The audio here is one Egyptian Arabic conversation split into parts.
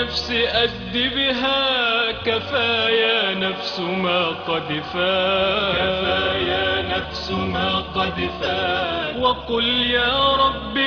النفس أدبها كفايا نفس ما قد فات كفايا نفس ما قد فات وقل يا رب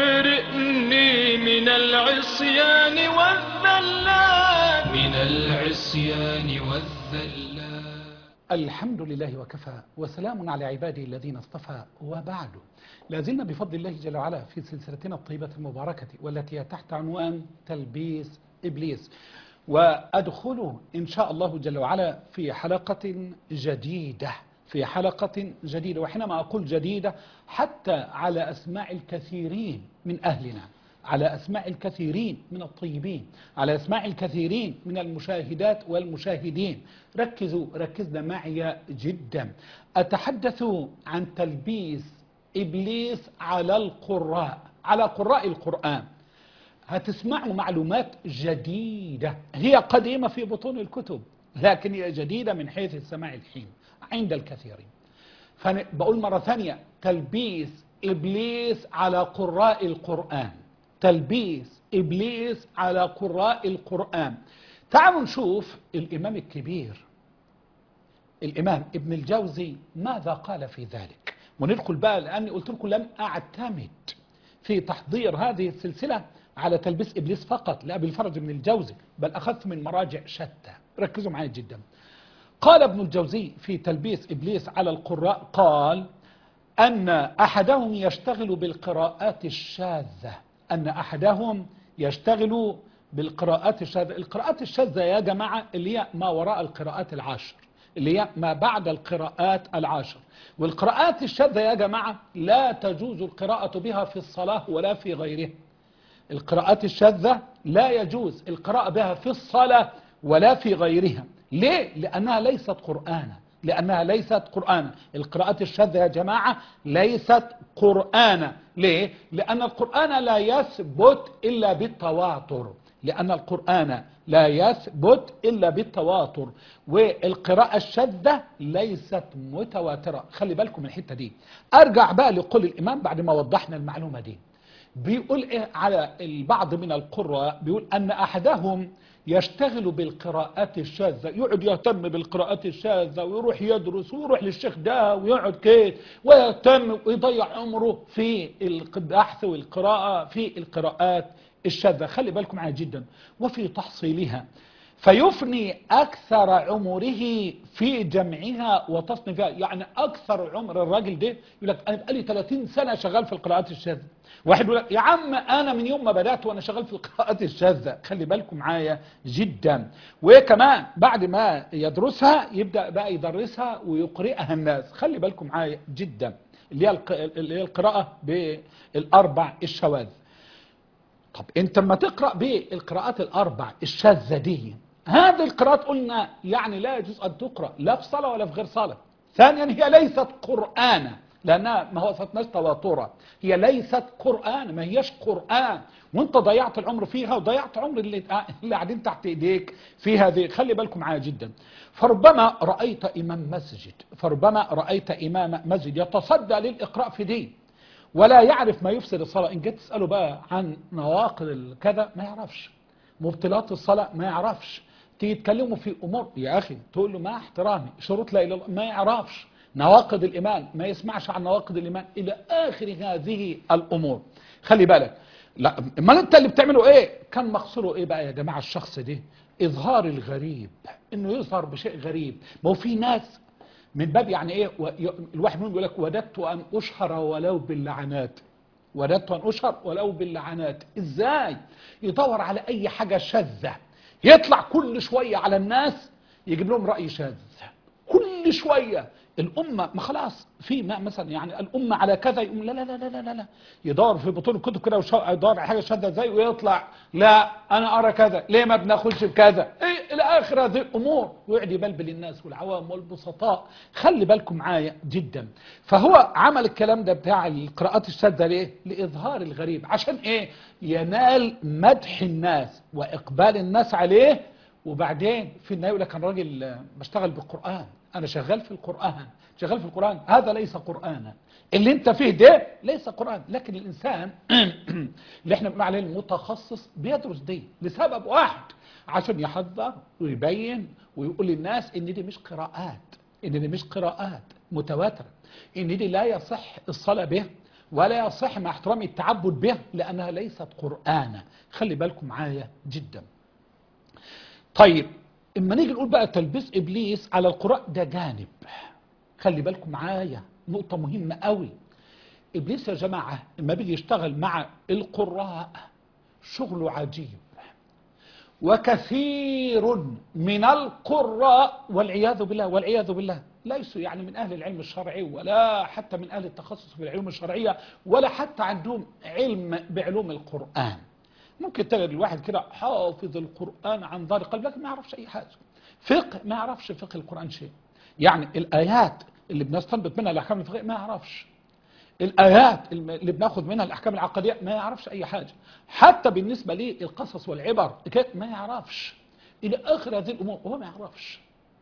أبرئني من العصيان والذلات من العصيان والذلات الحمد لله وكفى وسلام على عباده الذين اصطفى وبعد لازلنا بفضل الله جل وعلا في سلسلتنا الطيبة المباركة والتي هي تحت عنوان تلبيس إبليس وأدخل إن شاء الله جل وعلا في حلقة جديدة في حلقة جديدة وحينما أقول جديدة حتى على أسماع الكثيرين من أهلنا على أسماع الكثيرين من الطيبين على أسماع الكثيرين من المشاهدات والمشاهدين ركزوا ركزنا معي جدا أتحدث عن تلبيس إبليس على القراء على قراء القرآن هتسمعوا معلومات جديدة هي قديمة في بطون الكتب لكن هي جديدة من حيث السماع الحين عند الكثيرين فبقول مرة ثانية تلبيس إبليس على قراء القرآن تلبيس إبليس على قراء القرآن تعالوا نشوف الإمام الكبير الإمام ابن الجوزي ماذا قال في ذلك وندخل بقى لأني قلت لكم لم أعتمد في تحضير هذه السلسلة على تلبيس إبليس فقط لأبي الفرج بن الجوزي بل أخذت من مراجع شتى ركزوا معي جدا قال ابن الجوزي في تلبيس إبليس على القراء قال أن أحدهم يشتغل بالقراءات الشاذة أن أحدهم يشتغل بالقراءات الشاذة القراءات الشاذة يا جماعة اللي هي ما وراء القراءات العشر اللي هي ما بعد القراءات العشر والقراءات الشاذة يا جماعة لا تجوز القراءة بها في الصلاة ولا في غيرها القراءات الشاذة لا يجوز القراءة بها في الصلاة ولا في غيرها ليه؟ لأنها ليست قرآنا لأنها ليست قرآنا القراءات الشاذة يا جماعة ليست قرآنا ليه؟ لأن القرآن لا يثبت إلا بالتواتر لأن القرآن لا يثبت إلا بالتواتر والقراءة الشاذة ليست متواترة خلي بالكم من الحتة دي أرجع بقى لقول الإمام بعد ما وضحنا المعلومة دي بيقول إيه على البعض من القراء بيقول أن أحدهم يشتغل بالقراءات الشاذة يقعد يهتم بالقراءات الشاذة ويروح يدرس ويروح للشيخ ده ويقعد كده ويهتم ويضيع عمره في البحث والقراءة في القراءات الشاذة خلي بالكم معايا جدا وفي تحصيلها فيفني أكثر عمره في جمعها وتصنيفها يعني أكثر عمر الراجل ده يقول لك أنا بقالي 30 سنة شغال في القراءات الشاذة واحد يقول لك يا عم أنا من يوم ما بدأت وأنا شغال في القراءات الشاذة خلي بالكم معايا جدا وكمان بعد ما يدرسها يبدأ بقى يدرسها ويقرئها الناس خلي بالكم معايا جدا اللي هي اللي هي القراءة بالأربع الشواذ طب انت لما تقرأ بالقراءات الأربع الشاذة دي هذه القراءات قلنا يعني لا يجوز أن تقرأ لا في صلاة ولا في غير صلاة ثانيا هي ليست قرآنا لأنها ما هو فتناش تواترة هي ليست قرآن ما هيش قرآن وانت ضيعت العمر فيها وضيعت عمر اللي, اللي قاعدين تحت ايديك في هذه خلي بالكم معايا جدا فربما رأيت إمام مسجد فربما رأيت إمام مسجد يتصدى للإقراء في دين ولا يعرف ما يفسد الصلاة إن جيت تسأله بقى عن نواقض الكذا ما يعرفش مبطلات الصلاة ما يعرفش تيجي تكلمه في أمور يا أخي تقول له ما احترامي شروط لا إله إلا ما يعرفش نواقض الإيمان ما يسمعش عن نواقض الإيمان إلى آخر هذه الأمور خلي بالك لا ما أنت اللي بتعمله إيه كان مقصوره إيه بقى يا جماعة الشخص ده إظهار الغريب إنه يظهر بشيء غريب ما هو في ناس من باب يعني ايه الواحد منهم يقول لك وددت ان اشهر ولو باللعنات وددت ان اشهر ولو باللعنات ازاي يدور على اي حاجه شاذه يطلع كل شويه على الناس يجيب لهم راي شاذ كل شويه الأمة ما خلاص في ما مثلا يعني الأمة على كذا يقوم لا لا لا لا لا لا يدور في بطون الكتب كده ويدور على حاجة شاذة ازاي ويطلع لا أنا أرى كذا ليه ما بناخدش بكذا إيه إلى آخر هذه الأمور ويقعد يبلبل الناس والعوام والبسطاء خلي بالكم معايا جدا فهو عمل الكلام ده بتاع القراءات الشاذة ليه؟ لإظهار الغريب عشان إيه؟ ينال مدح الناس وإقبال الناس عليه وبعدين في النهايه يقول لك انا راجل بشتغل بالقران انا شغال في القرآن شغال في القرآن هذا ليس قرآنا اللي انت فيه ده ليس قرآن لكن الانسان اللي احنا بنقول عليه المتخصص بيدرس دي لسبب واحد عشان يحذر ويبين ويقول للناس ان دي مش قراءات ان دي مش قراءات متواترة ان دي لا يصح الصلاة به ولا يصح مع احترام التعبد به لانها ليست قرآنا خلي بالكم معايا جدا طيب اما نيجي نقول بقى تلبيس ابليس على القراء ده جانب خلي بالكم معايا نقطة مهمة قوي ابليس يا جماعة اما بيجي يشتغل مع القراء شغله عجيب وكثير من القراء والعياذ بالله والعياذ بالله ليسوا يعني من أهل العلم الشرعي ولا حتى من أهل التخصص في العلوم الشرعية ولا حتى عندهم علم بعلوم القرآن ممكن تجد الواحد كده حافظ القرآن عن ظهر قلب لكن ما يعرفش أي حاجة فقه ما يعرفش فقه القرآن شيء يعني الآيات اللي بنستنبط منها الأحكام الفقهية ما يعرفش الآيات اللي بناخد منها الأحكام العقدية ما يعرفش أي حاجة حتى بالنسبة للقصص والعبر ما يعرفش إلى آخر هذه الأمور هو ما يعرفش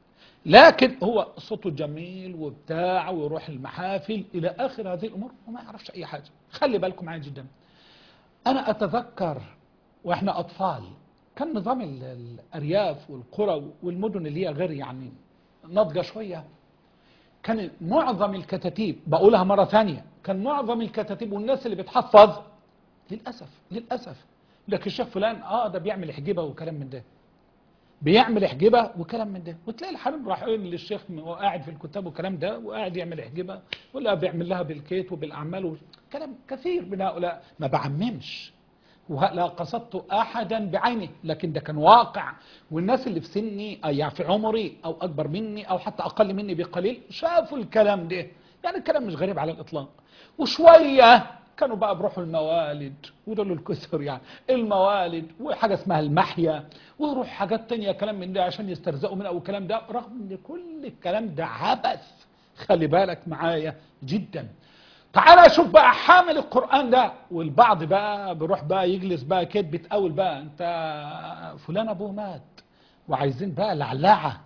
لكن هو صوته جميل وبتاع ويروح المحافل إلى آخر هذه الأمور وما يعرفش أي حاجة خلي بالكم معايا جدا أنا أتذكر وإحنا أطفال كان نظام الأرياف والقرى والمدن اللي هي غير يعني ناضجة شوية كان معظم الكتاتيب بقولها مرة ثانية كان معظم الكتاتيب والناس اللي بتحفظ للأسف للأسف لكن الشيخ فلان اه ده بيعمل حجبة وكلام من ده بيعمل حجبة وكلام من ده وتلاقي الحريم رايحين للشيخ وقاعد في الكتاب والكلام ده وقاعد يعمل حجبة ولا بيعمل لها بالكيت وبالأعمال كلام كثير من هؤلاء ما بعممش ولا قصدت أحدا بعينه لكن ده كان واقع والناس اللي في سني أو يعني في عمري أو أكبر مني أو حتى أقل مني بقليل شافوا الكلام ده يعني الكلام مش غريب على الإطلاق وشوية كانوا بقى بروحوا الموالد ودول الكثر يعني الموالد وحاجة اسمها المحيا ويروح حاجات تانية كلام من ده عشان يسترزقوا منها والكلام ده رغم ان كل الكلام ده عبث خلي بالك معايا جدا تعالى شوف بقى حامل القرآن ده والبعض بقى بيروح بقى يجلس بقى كده بتقول بقى انت فلان ابوه مات وعايزين بقى لعلعة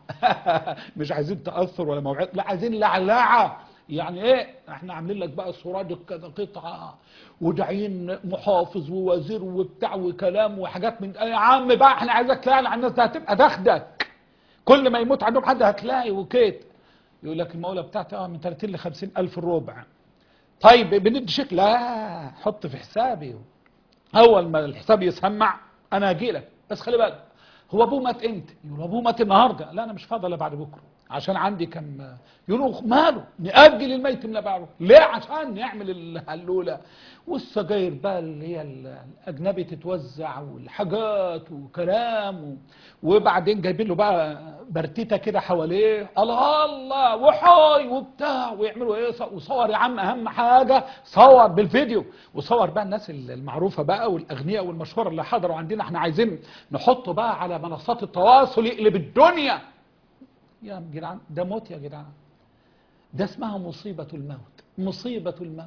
مش عايزين تأثر ولا موعظة لا عايزين لعلعة يعني ايه احنا عاملين لك بقى سرادق كذا قطعة وداعين محافظ ووزير وبتاع وكلام وحاجات من يا عم بقى احنا عايزك تلعلع الناس ده هتبقى دخدك كل ما يموت عندهم حد هتلاقي وكيت يقول لك المولى بتاعتي اه من 30 ل 50 الف الربع طيب بندي شيك لا حط في حسابي اول ما الحساب يسمع انا اجي لك بس خلي بالك هو ابوه مات امتى يقول ابوه مات النهارده لا انا مش فاضي الا بعد بكره عشان عندي كم يقولوا ماله نأجل الميت من بعده ليه عشان نعمل الهلولة والسجاير بقى اللي هي الأجنبي تتوزع والحاجات وكلام و... وبعدين جايبين له بقى برتيتة كده حواليه الله الله وحاي وبتاع ويعملوا ايه وصور يا عم اهم حاجة صور بالفيديو وصور بقى الناس المعروفة بقى والأغنياء والمشهورة اللي حضروا عندنا احنا عايزين نحطه بقى على منصات التواصل يقلب الدنيا يا جدعان ده موت يا جدعان ده اسمها مصيبة الموت مصيبة الموت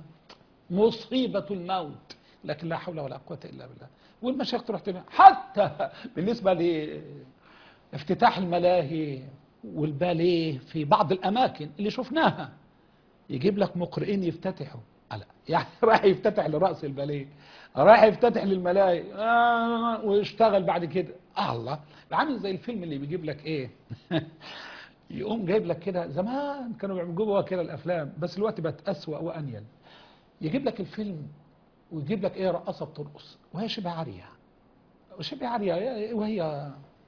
مصيبة الموت لكن لا حول ولا قوة إلا بالله والمشايخ تروح تبقى حتى بالنسبة لافتتاح الملاهي والباليه في بعض الأماكن اللي شفناها يجيب لك مقرئين يفتتحوا لا يعني راح يفتتح لرأس الباليه راح يفتتح للملاهي آه ويشتغل بعد كده آه الله عامل زي الفيلم اللي بيجيب لك ايه يقوم جايب لك كده زمان كانوا بيعملوا كده الافلام بس الوقت بقت اسوأ وانيل يجيب لك الفيلم ويجيب لك ايه رقصه بترقص وهي شبه عاريه شبه عاريه وهي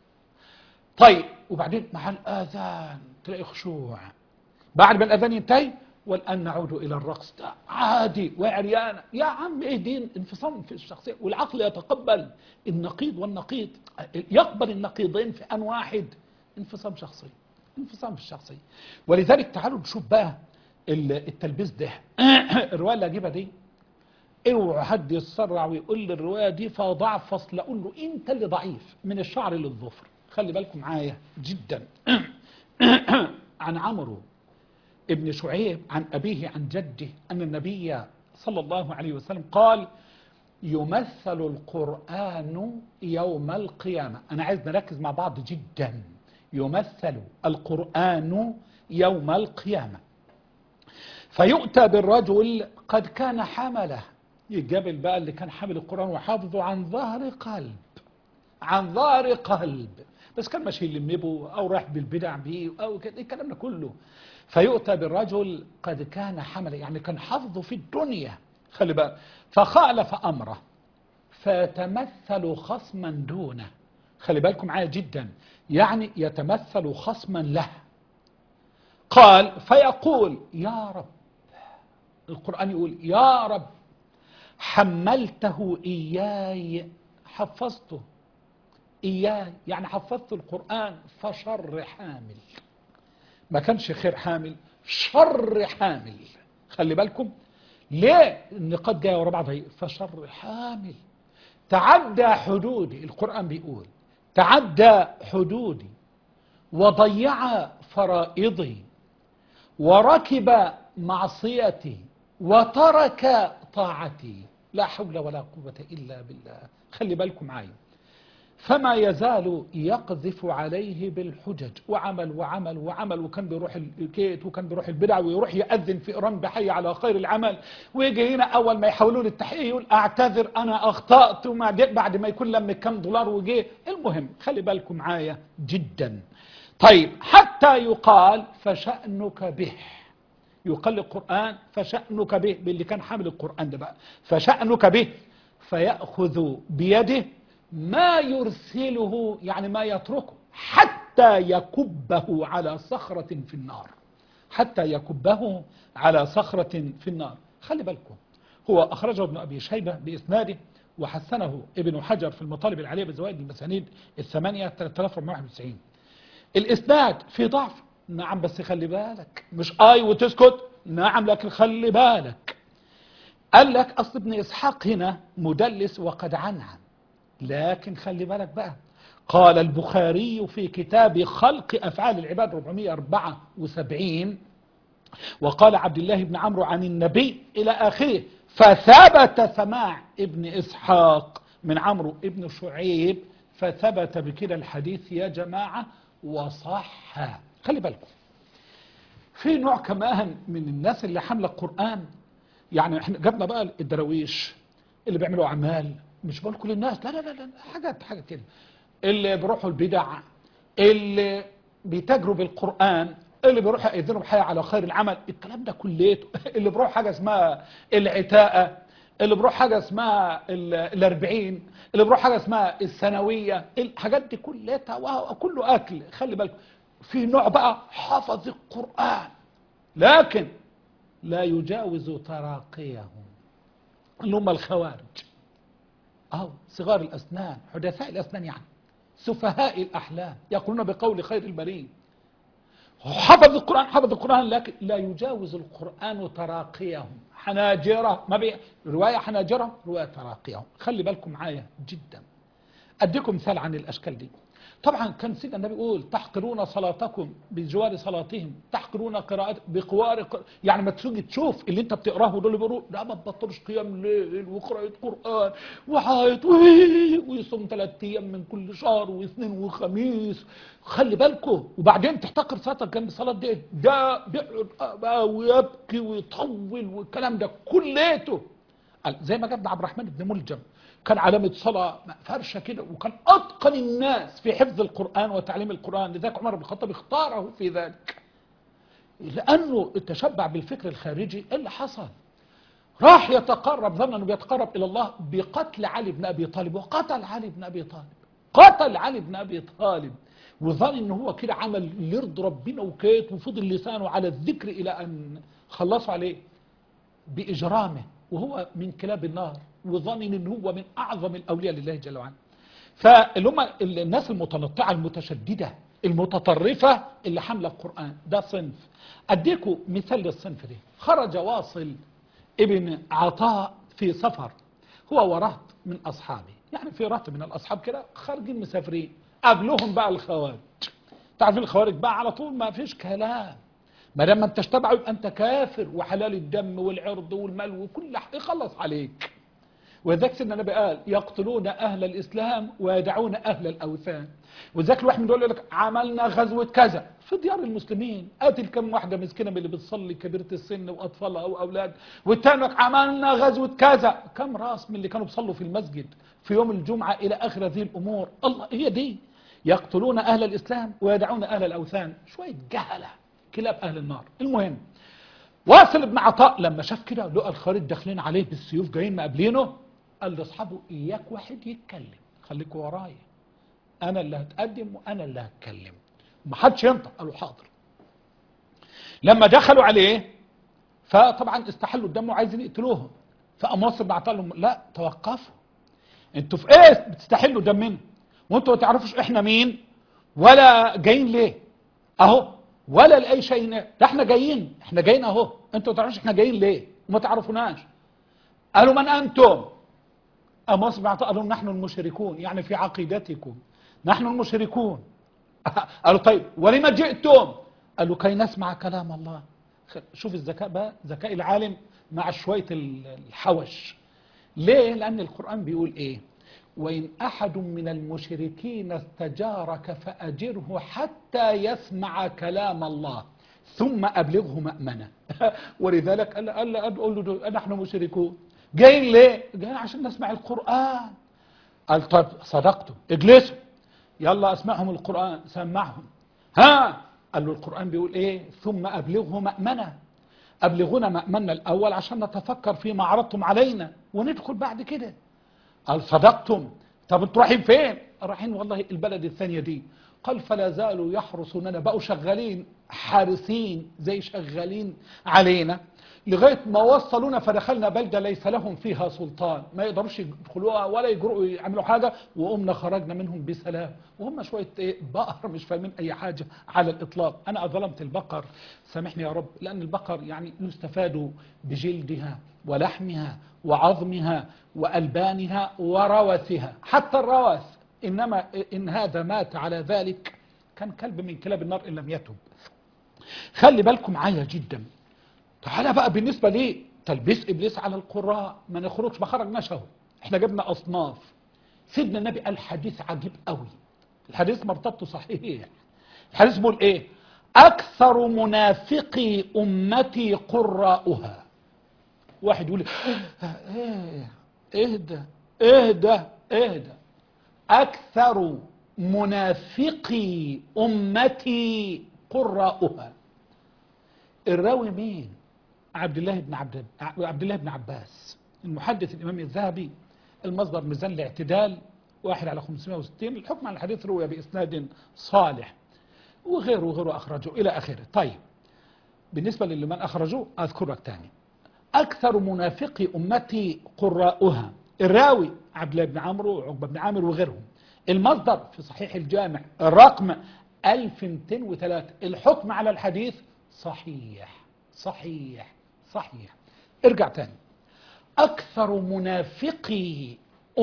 طيب وبعدين مع الاذان تلاقي خشوع بعد ما الاذان ينتهي والان نعود الى الرقص ده عادي وعريانه يا عم ايه دين انفصام في الشخصيه والعقل يتقبل النقيض والنقيض يقبل النقيضين في ان واحد انفصام شخصي انفصام في الشخصيه ولذلك تعالوا نشوف بقى التلبيس ده الروايه اللي اجيبها دي اوعى حد يتسرع ويقول لي الروايه دي فيها ضعف فاصل اقول له انت اللي ضعيف من الشعر للظفر خلي بالكم معايا جدا عن عمرو ابن شعيب عن أبيه عن جده أن النبي صلى الله عليه وسلم قال يمثل القرآن يوم القيامة أنا عايز نركز مع بعض جدا يمثل القرآن يوم القيامة فيؤتى بالرجل قد كان حمله يجابل بقى اللي كان حامل القرآن وحافظه عن ظهر قلب عن ظهر قلب بس كان ماشي يلمبه او راح بالبدع بيه او كده الكلام ده كله فيؤتى بالرجل قد كان حمله يعني كان حافظه في الدنيا خلي بقى فخالف امره فيتمثل خصما دونه خلي بالكم معايا جدا يعني يتمثل خصما له قال فيقول يا رب القرآن يقول يا رب حملته إياي حفظته إياي يعني حفظت القرآن فشر حامل ما كانش خير حامل شر حامل خلي بالكم ليه النقاط جايه ورا بعضها فشر حامل تعدى حدودي القرآن بيقول تعدى حدودي وضيع فرائضي وركب معصيتي وترك طاعتي لا حول ولا قوة إلا بالله خلي بالكم معي فما يزال يقذف عليه بالحجج وعمل وعمل وعمل وكان بيروح الكيت وكان بيروح البدع ويروح يأذن في إيران بحي على خير العمل ويجي هنا أول ما يحاولوا له التحقيق يقول أعتذر أنا أخطأت وما بعد ما يكون لم كم دولار وجي المهم خلي بالكم معايا جدا طيب حتى يقال فشأنك به يقال القرآن فشأنك به باللي كان حامل القرآن ده بقى فشأنك به فيأخذ بيده ما يرسله يعني ما يتركه حتى يكبه على صخرة في النار حتى يكبه على صخرة في النار خلي بالكم هو أخرجه ابن أبي شيبة بإسناده وحسنه ابن حجر في المطالب العالية بزوائد المسانيد الثمانية 3491 الإسناد في ضعف نعم بس خلي بالك مش آي وتسكت نعم لكن خلي بالك قال لك أصل ابن إسحاق هنا مدلس وقد عنعن لكن خلي بالك بقى قال البخاري في كتاب خلق أفعال العباد 474 وقال عبد الله بن عمرو عن النبي إلى آخره فثبت سماع ابن إسحاق من عمرو ابن شعيب فثبت بكده الحديث يا جماعة وصح خلي بالكم في نوع كمان من الناس اللي حامله القرآن يعني احنا جبنا بقى الدراويش اللي بيعملوا أعمال مش بقول كل الناس لا لا لا لا حاجات حاجات كده اللي بيروحوا البدع اللي بيتاجروا بالقرآن اللي بيروحوا يأذنوا بحياة على خير العمل الكلام ده كليته اللي بيروح حاجة اسمها العتاقة اللي بيروح حاجة اسمها الأربعين اللي بيروح حاجة اسمها الثانوية الحاجات دي كلها كله أكل خلي بالكم في نوع بقى حفظ القرآن لكن لا يجاوز تراقيهم اللي هم الخوارج أو صغار الأسنان حدثاء الأسنان يعني سفهاء الأحلام يقولون بقول خير البريد حفظ القرآن حفظ القرآن لكن لا يجاوز القرآن تراقيهم حناجرة ما بي رواية حناجرة رواية تراقيهم خلي بالكم معايا جدا أديكم مثال عن الأشكال دي طبعا كان سيدنا النبي يقول تحقرون صلاتكم بجوار صلاتهم تحقرون قراءة بقوار قر... يعني ما تيجي تشوف اللي انت بتقراه دول اللي بيقولوا لا ما تبطلش قيام ليل وقراءة قرآن وعايط ويصوم ثلاث ايام من كل شهر واثنين وخميس خلي بالكم وبعدين تحتقر صلاتك جنب الصلاة دي ده بيقعد بقى ويبكي ويطول والكلام ده كليته زي ما جاب عبد الرحمن بن ملجم كان علامة صلاة فرشة كده وكان أتقن الناس في حفظ القرآن وتعليم القرآن لذلك عمر بن الخطاب اختاره في ذلك لأنه تشبع بالفكر الخارجي اللي حصل راح يتقرب ظن أنه بيتقرب إلى الله بقتل علي بن أبي طالب وقتل علي بن أبي طالب قتل علي بن أبي طالب وظن أنه هو كده عمل يرضي ربنا وكيت وفضل لسانه على الذكر إلى أن خلصوا عليه بإجرامه وهو من كلاب النار وظن ان هو من اعظم الاولياء لله جل وعلا فاللي هم الناس المتنطعه المتشدده المتطرفه اللي حامله القران ده صنف اديكم مثال للصنف ده خرج واصل ابن عطاء في سفر هو ورهط من اصحابه يعني في رهط من الاصحاب كده خارجين مسافرين قبلهم بقى الخوارج تعرفين الخوارج بقى على طول ما فيش كلام ما دام ما انتش تبعه يبقى انت كافر وحلال الدم والعرض والمال وكل حاجه يخلص عليك وذاك سيدنا النبي قال يقتلون أهل الإسلام ويدعون أهل الأوثان وذاك الواحد من دول يقول لك عملنا غزوة كذا في ديار المسلمين قاتل كم واحدة مسكينة من اللي بتصلي كبيرة السن وأطفالها أو أولاد والتاني يقول لك عملنا غزوة كذا كم راس من اللي كانوا بيصلوا في المسجد في يوم الجمعة إلى آخر هذه الأمور الله هي دي يقتلون أهل الإسلام ويدعون أهل الأوثان شوية جهلة كلاب أهل النار المهم واصل بن عطاء لما شاف كده لقى الخارج داخلين عليه بالسيوف جايين مقابلينه قال لاصحابه اياك واحد يتكلم خليكوا ورايا انا اللي هتقدم وانا اللي هتكلم ما حدش ينطق قالوا حاضر لما دخلوا عليه فطبعا استحلوا الدم وعايزين يقتلوهم فقام واصل بن عطاء لهم لا توقفوا انتوا في ايه بتستحلوا دمنا وانتوا ما تعرفوش احنا مين ولا جايين ليه اهو ولا لاي شيء ده احنا جايين احنا جايين اهو انتوا ما تعرفوش احنا جايين ليه وما تعرفوناش قالوا من انتم قام واصل بن عطاء قال لهم نحن المشركون يعني في عقيدتكم نحن المشركون قالوا طيب ولما جئتم قالوا كي نسمع كلام الله شوف الذكاء بقى ذكاء العالم مع شوية الحوش ليه لأن القرآن بيقول إيه وإن أحد من المشركين استجارك فأجره حتى يسمع كلام الله ثم أبلغه مأمنة ولذلك قال قال أقول له نحن مشركون جايين ليه؟ جايين عشان نسمع القرآن قال طب صدقتم اجلسوا يلا اسمعهم القرآن سمعهم ها قال له القرآن بيقول ايه ثم أبلغه مأمنة أبلغونا مأمنة الأول عشان نتفكر فيما عرضتم علينا وندخل بعد كده قال صدقتم طب انتوا رايحين فين رايحين والله البلد الثانية دي قال فلا زالوا يحرسوننا بقوا شغالين حارسين زي شغالين علينا لغاية ما وصلونا فدخلنا بلدة ليس لهم فيها سلطان ما يقدروش يدخلوها ولا يجرؤوا يعملوا حاجة وقمنا خرجنا منهم بسلام وهم شوية ايه بقر مش فاهمين أي حاجة على الإطلاق أنا ظلمت البقر سامحني يا رب لأن البقر يعني يستفاد بجلدها ولحمها وعظمها وألبانها وروثها حتى الروث إنما إن هذا مات على ذلك كان كلب من كلاب النار إن لم يتب خلي بالكم معايا جدا تعالى بقى بالنسبة ليه تلبيس إبليس على القراء ما نخرجش ما خرجناش اهو احنا جبنا أصناف سيدنا النبي قال حديث عجيب قوي الحديث مرتبطه صحيح الحديث بيقول ايه أكثر منافقي أمتي قراؤها واحد يقول ايه اهدى اهدى اهدى أكثر منافقي أمتي قراؤها الراوي مين عبد الله بن عبد عبد الله بن عباس المحدث الإمام الذهبي المصدر ميزان الاعتدال واحد على 560 الحكم على الحديث روي بإسناد صالح وغيره وغيره أخرجه إلى آخره طيب بالنسبة لمن أخرجوه أذكرك تاني أكثر منافقي أمتي قراؤها الراوي عبد الله بن عمرو وعقبة بن عامر وغيرهم المصدر في صحيح الجامع الرقم 1203 الحكم على الحديث صحيح صحيح صحيح ارجع تاني أكثر منافقي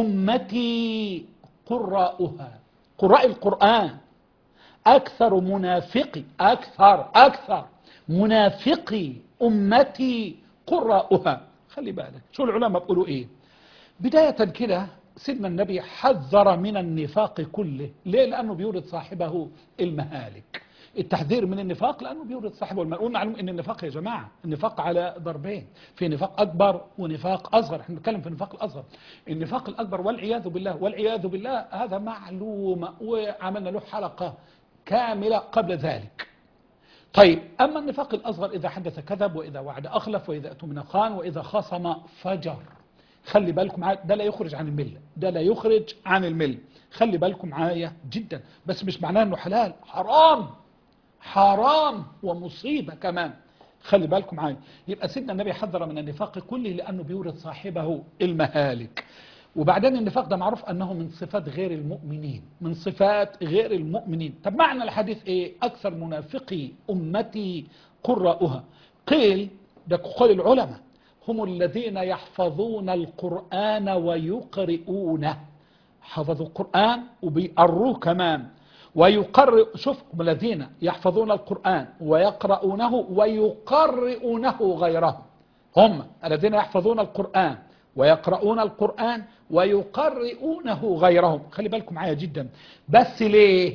أمتي قراؤها قراء القرآن أكثر منافقي أكثر أكثر منافقي أمتي قراؤها خلي بالك شو العلماء بيقولوا إيه بداية كده سيدنا النبي حذر من النفاق كله ليه لأنه بيورد صاحبه المهالك التحذير من النفاق لأنه بيورد صاحبه المهالك ونعلم أن النفاق يا جماعة النفاق على ضربين في نفاق أكبر ونفاق أصغر احنا بنتكلم في النفاق الأصغر النفاق الأكبر والعياذ بالله والعياذ بالله هذا معلوم وعملنا له حلقة كاملة قبل ذلك طيب أما النفاق الأصغر إذا حدث كذب وإذا وعد أخلف وإذا أتمن خان وإذا خاصم فجر خلي بالكم معايا ده لا يخرج عن الملة ده لا يخرج عن الملة خلي بالكم معايا جدا بس مش معناه انه حلال حرام حرام ومصيبة كمان خلي بالكم معايا يبقى سيدنا النبي حذر من النفاق كله لأنه بيورد صاحبه المهالك وبعدين النفاق ده معروف أنه من صفات غير المؤمنين من صفات غير المؤمنين طب معنى الحديث إيه أكثر منافقي أمتي قراؤها قيل ده قول العلماء هم الذين يحفظون القرآن ويقرؤونه حفظوا القرآن وبيقروه كمان ويقرئ شوف هم الذين يحفظون القرآن ويقرؤونه ويقرؤونه غيرهم هم الذين يحفظون القرآن ويقرؤون القرآن ويقرئونه غيرهم خلي بالكم معايا جدا بس ليه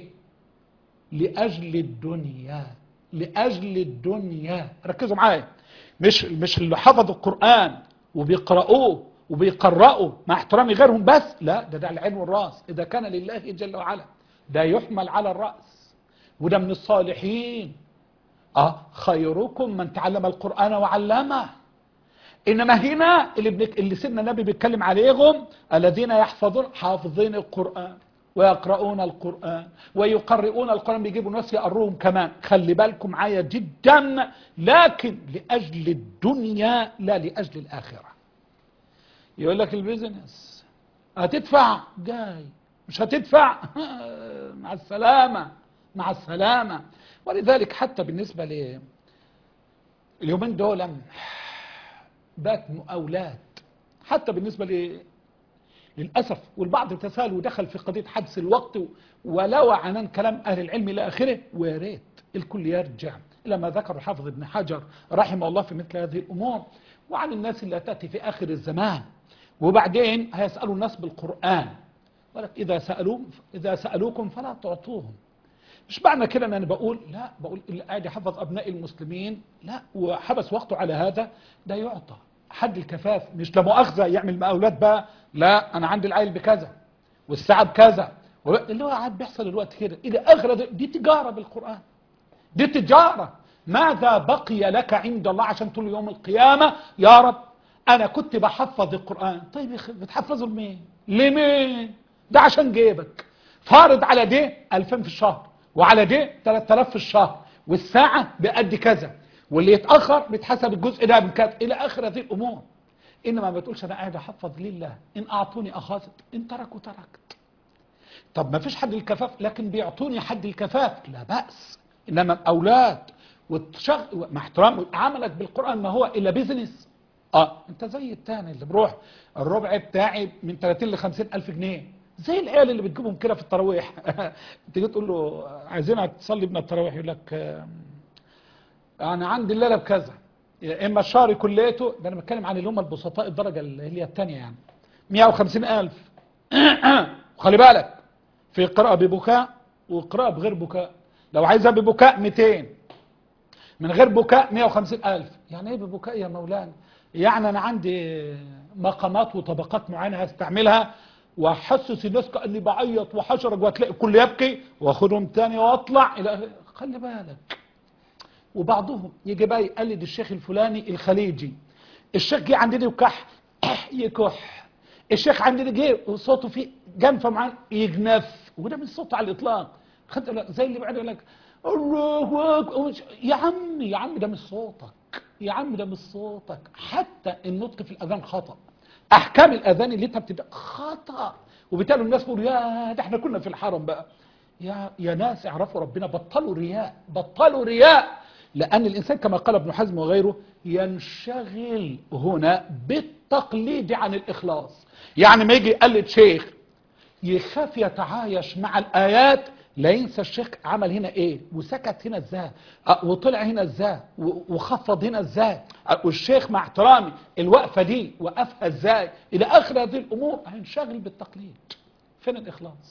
لأجل الدنيا لأجل الدنيا ركزوا معايا مش مش اللي حفظوا القرآن وبيقرأوه وبيقرأوا مع احترامي غيرهم بس لا ده ده العين والراس إذا كان لله جل وعلا ده يحمل على الرأس وده من الصالحين اه خيركم من تعلم القرآن وعلمه انما هنا اللي, بنك... اللي سيدنا النبي بيتكلم عليهم الذين يحفظون حافظين القرآن ويقرؤون القرآن ويقرؤون القرآن بيجيبوا ناس يقروهم كمان خلي بالكم معايا جدا لكن لأجل الدنيا لا لأجل الآخرة يقول لك البيزنس هتدفع جاي مش هتدفع مع السلامة مع السلامة ولذلك حتى بالنسبة ل اليومين دول بات مقاولات حتى بالنسبة ل للأسف والبعض تساهل ودخل في قضية حبس الوقت ولوى عنان كلام أهل العلم إلى آخره ويا ريت الكل يرجع إلى ما ذكر الحافظ ابن حجر رحمه الله في مثل هذه الأمور وعن الناس اللي تأتي في آخر الزمان وبعدين هيسألوا الناس بالقرآن ولك إذا, سألوا إذا سألوكم فلا تعطوهم مش معنى كده ان انا بقول لا بقول اللي قاعد يحفظ ابناء المسلمين لا وحبس وقته على هذا ده يعطى حد الكفاف مش لا مؤاخذه يعمل مقاولات بقى لا انا عندي العيل بكذا والساعه بكذا اللي هو قاعد بيحصل الوقت كده الى اخر دي تجاره بالقران دي تجاره ماذا بقي لك عند الله عشان تقول يوم القيامه يا رب انا كنت بحفظ القران طيب بتحفظه لمين لمين ده عشان جيبك فارض على دي 2000 في الشهر وعلى دي 3000 في الشهر والساعة بقد كذا واللي يتأخر بيتحسب الجزء ده من كذا إلى آخر هذه الأمور إنما ما تقولش أنا قاعد أحفظ لله إن أعطوني أخذت إن تركوا تركت طب ما فيش حد الكفاف لكن بيعطوني حد الكفاف لا بأس إنما الأولاد والشغل مع احترام عملك بالقرآن ما هو إلا بيزنس اه انت زي التاني اللي بروح الربع بتاعي من 30 ل 50 الف جنيه زي العيال اللي بتجيبهم كده في التراويح تيجي تقول له عايزينك تصلي بنا التراويح يقول لك انا عندي الليله بكذا يا اما الشهر كليته ده انا بتكلم عن اللي هم البسطاء الدرجه اللي هي الثانيه يعني 150000 وخلي بالك في قراءه ببكاء وقراءه بغير بكاء لو عايزها ببكاء 200 من غير بكاء 150000 يعني ايه ببكاء يا مولانا يعني انا عندي مقامات وطبقات معينه هستعملها واحسس الناس كاني بعيط وحشرج وهتلاقي الكل يبكي واخدهم تاني واطلع الى خلي بالك وبعضهم يجي بقى يقلد الشيخ الفلاني الخليجي الشيخ جه عندنا يكح يكح الشيخ عندنا جه صوته فيه جنفه معاه يجنف وده مش صوت على الاطلاق خدت زي اللي بعد يقول لك الله أكبر. يا عم يا عم ده مش صوتك يا عم ده مش صوتك حتى النطق في الاذان خطأ احكام الاذان اللي انت بتبدا خطا وبالتالي الناس بيقولوا يا ده احنا كنا في الحرم بقى يا يا ناس اعرفوا ربنا بطلوا رياء بطلوا رياء لان الانسان كما قال ابن حزم وغيره ينشغل هنا بالتقليد عن الاخلاص يعني ما يجي يقلد شيخ يخاف يتعايش مع الايات لا ينسى الشيخ عمل هنا ايه وسكت هنا ازاي أه وطلع هنا ازاي وخفض هنا ازاي أه والشيخ مع احترامي الوقفه دي وقفها ازاي الى اخر هذه الامور هينشغل بالتقليد فين الاخلاص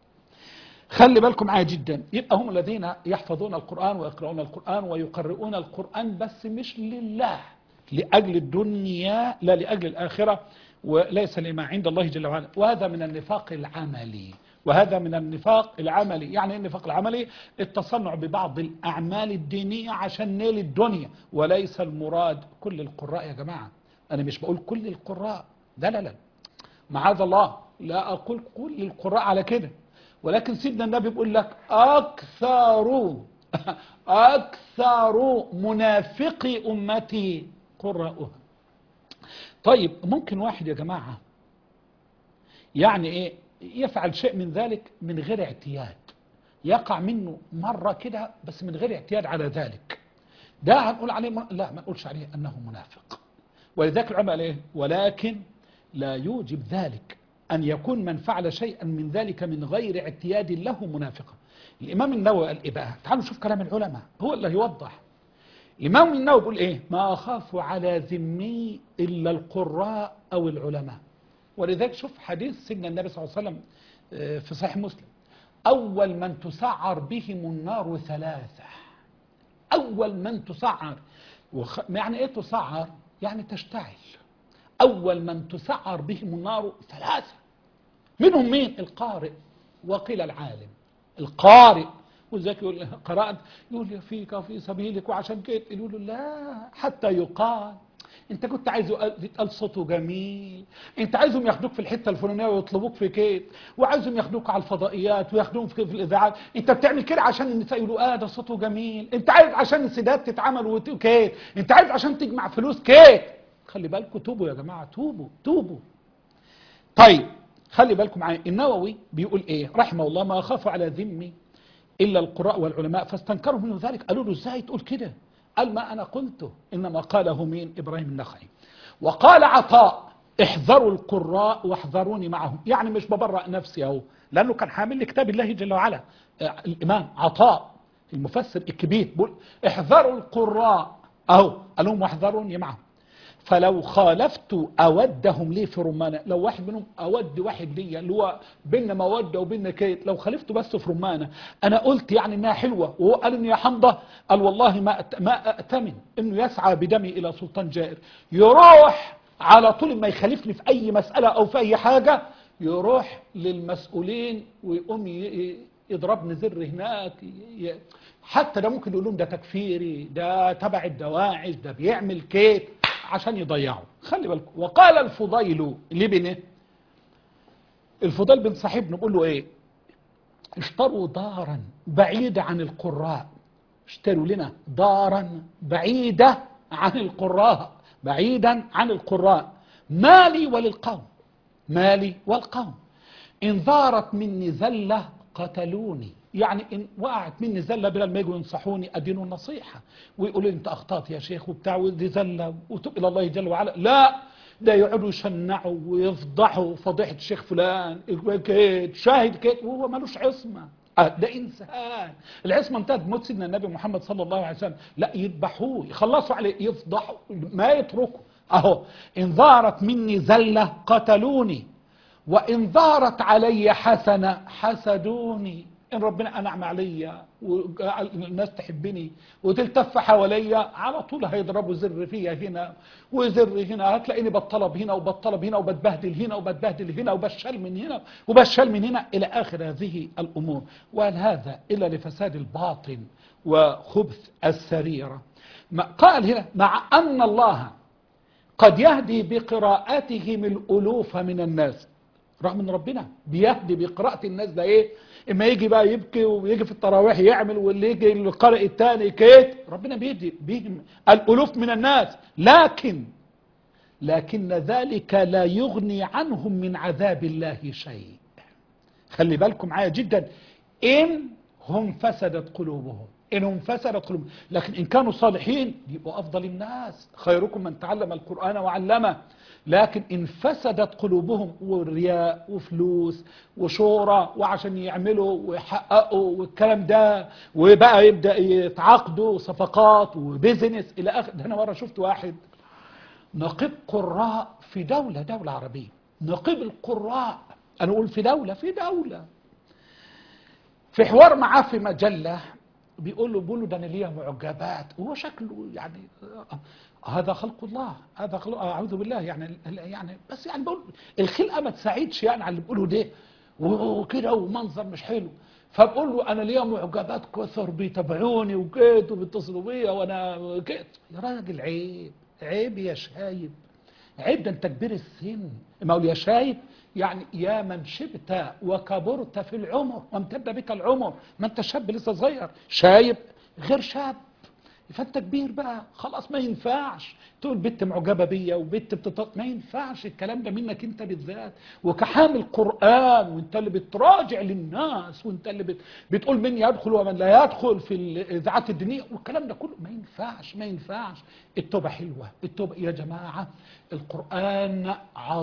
خلي بالكم معايا جدا يبقى هم الذين يحفظون القران ويقرؤون القران ويقرؤون القران بس مش لله لاجل الدنيا لا لاجل الاخره وليس لما عند الله جل وعلا وهذا من النفاق العملي وهذا من النفاق العملي يعني ايه النفاق العملي التصنع ببعض الأعمال الدينية عشان نيل الدنيا وليس المراد كل القراء يا جماعة أنا مش بقول كل القراء لا لا لا معاذ الله لا أقول كل القراء على كده ولكن سيدنا النبي بيقول لك أكثر أكثر منافقي أمتي قراءها طيب ممكن واحد يا جماعة يعني ايه يفعل شيء من ذلك من غير اعتياد يقع منه مرة كده بس من غير اعتياد على ذلك ده هنقول عليه م... لا ما نقولش عليه أنه منافق ولذلك العلماء ايه ولكن لا يوجب ذلك أن يكون من فعل شيئا من ذلك من غير اعتياد له منافقا الإمام النووي قال إيه بقى تعالوا نشوف كلام العلماء هو اللي يوضح الإمام النووي بيقول إيه ما أخاف على ذمي إلا القراء أو العلماء ولذلك شوف حديث سيدنا النبي صلى الله عليه وسلم آه، في صحيح مسلم أول من تسعر بهم النار ثلاثة أول من تسعر وخ... يعني إيه تسعر؟ يعني تشتعل أول من تسعر بهم النار ثلاثة منهم مين؟ القارئ وقيل العالم القارئ وذاك يقول قرأت يقول لي فيك وفي سبيلك وعشان كده يقول له لا حتى يقال انت كنت عايز يتقال صوته جميل انت عايزهم ياخدوك في الحته الفلانيه ويطلبوك في كيت وعايزهم ياخدوك على الفضائيات وياخدوك في, في الاذاعات انت بتعمل كده عشان النساء يقولوا اه ده صوته جميل انت عايز عشان السيدات تتعمل وت- كيت انت عايز عشان تجمع فلوس كيت خلي بالكم توبوا يا جماعه توبوا توبوا طيب خلي بالكم معايا النووي بيقول ايه رحمه الله ما اخاف على ذمي الا القراء والعلماء فاستنكروا منه ذلك قالوا له ازاي تقول كده قال ما انا قلته انما قاله مين ابراهيم النخعي وقال عطاء احذروا القراء واحذروني معهم يعني مش ببرأ نفسي اهو لانه كان حامل لكتاب الله جل وعلا آه، الامام عطاء المفسر الكبير بيقول احذروا القراء اهو قال لهم واحذروني معهم فلو خالفت اودهم ليه في رمانه لو واحد منهم اود واحد ليا اللي هو بينا موده وبينا كيت لو خالفته بس في رمانه انا قلت يعني انها حلوه وهو قال ان يا حمضه قال والله ما أت- ما اتمن انه يسعى بدمي الى سلطان جائر يروح على طول ما يخالفني في اي مساله او في اي حاجه يروح للمسؤولين ويقوم ي- ي- يضربني زر هناك ي- ي- حتى ده ممكن يقول لهم ده تكفيري ده تبع الدواعش ده بيعمل كيت عشان يضيعوا خلي بالكم وقال الفضيل لابنه الفضيل بن صاحب نقول له ايه اشتروا دارا بعيدة عن القراء اشتروا لنا دارا بعيدة عن القراء بعيدا عن القراء مالي وللقوم مالي والقوم إن ظهرت مني زلة قتلوني يعني إن وقعت مني زلة بدل ما يجوا ينصحوني أدينوا النصيحة ويقولوا لي أنت أخطأت يا شيخ وبتاع ودي زلة وتب إلى الله جل وعلا لا ده يقعدوا يشنعوا ويفضحوا فضيحة الشيخ فلان كيت شاهد كيت وهو ملوش عصمة آه، ده انسان العصمه انتهت بموت سيدنا النبي محمد صلى الله عليه وسلم لا يذبحوه يخلصوا عليه يفضحوا ما يتركوا اهو ان ظهرت مني زله قتلوني وإن ظهرت علي حسنة حسدوني إن ربنا أنعم عليا والناس تحبني وتلتف حواليا على طول هيضربوا زر فيا هنا وزر هنا هتلاقيني بطلب هنا وبطلب هنا وبتبهدل هنا وبتبهدل هنا وبشال من هنا وبشال من هنا إلى آخر هذه الأمور وهل هذا إلا لفساد الباطن وخبث السريرة ما- قال هنا مع أن الله قد يهدي بقراءتهم الألوف من الناس رغم ان ربنا بيهدي بقراءة الناس ده ايه اما يجي بقى يبكي ويجي في التراويح يعمل واللي يجي القارئ الثاني كيت ربنا بيدي بهم الالوف من الناس لكن لكن ذلك لا يغني عنهم من عذاب الله شيء خلي بالكم معايا جدا إن هم فسدت قلوبهم إن هم فسدت قلوبهم لكن إن كانوا صالحين يبقوا أفضل الناس خيركم من تعلم القرآن وعلمه لكن إن فسدت قلوبهم ورياء وفلوس وشورى وعشان يعملوا ويحققوا والكلام ده وبقى يبدأ يتعاقدوا صفقات وبيزنس إلى آخر ده أنا مرة شفت واحد نقيب قراء في دولة دولة عربية نقيب القراء أنا أقول في دولة في دولة في حوار معاه في مجلة بيقول له بيقول له ده انا ليا معجبات وهو شكله يعني آه، هذا خلق الله هذا خلق اعوذ بالله يعني يعني بس يعني بقول الخلقه ما تساعدش يعني على اللي بيقولوا ده وكده ومنظر مش حلو فبقول له انا ليا معجبات كثر بيتابعوني وكده وبيتصلوا بيا وانا كده يا راجل عيب عيب يا شايب عيب ده انت كبير السن ما اقول يا شايب يعني يا من شبت وكبرت في العمر وامتد بك العمر ما انت شاب لسه صغير شايب غير شاب فانت كبير بقى خلاص ما ينفعش تقول بنت معجبه بيا وبنت بتط... ما ينفعش الكلام ده منك انت بالذات وكحامل قران وانت اللي بتراجع للناس وانت اللي بت... بتقول من يدخل ومن لا يدخل في الاذاعات الدينيه والكلام ده كله ما ينفعش ما ينفعش التوبه حلوه التوبه يا جماعه القران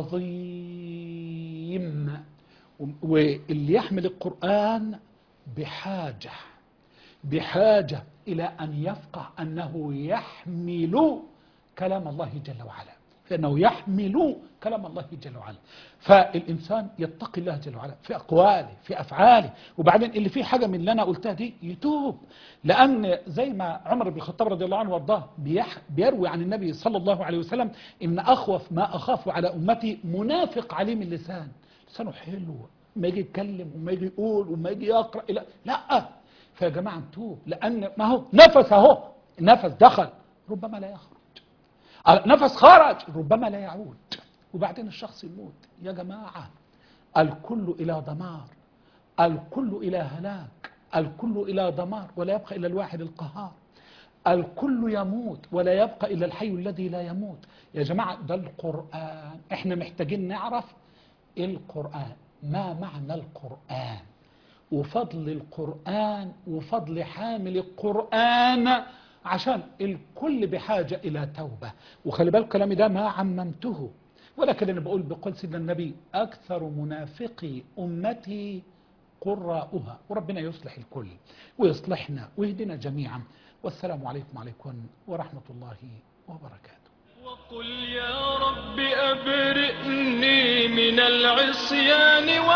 عظيم واللي يحمل القران بحاجه بحاجة إلى أن يفقه أنه يحمل كلام الله جل وعلا فإنه يحمل كلام الله جل وعلا فالإنسان يتقي الله جل وعلا في أقواله في أفعاله وبعدين اللي فيه حاجة من اللي أنا قلتها دي يتوب لأن زي ما عمر بن الخطاب رضي الله عنه وارضاه بيح بيروي عن النبي صلى الله عليه وسلم إن أخوف ما أخاف على أمتي منافق عليم اللسان لسانه حلو ما يجي يتكلم وما يجي يقول وما يجي يقرأ لا, لا فيا جماعة نتوب لأن ما هو نفس أهو نفس دخل ربما لا يخرج نفس خرج ربما لا يعود وبعدين الشخص يموت يا جماعة الكل إلى دمار الكل إلى هلاك الكل إلى دمار ولا يبقى إلا الواحد القهار الكل يموت ولا يبقى إلا الحي الذي لا يموت يا جماعة ده القرآن احنا محتاجين نعرف القرآن ما معنى القرآن وفضل القرآن وفضل حامل القرآن عشان الكل بحاجة إلى توبة وخلي بالك كلامي ده ما عممته ولكن أنا بقول بقول سيدنا النبي أكثر منافقي أمتي قراؤها وربنا يصلح الكل ويصلحنا ويهدنا جميعا والسلام عليكم عليكم ورحمة الله وبركاته وقل يا رب أبرئني من العصيان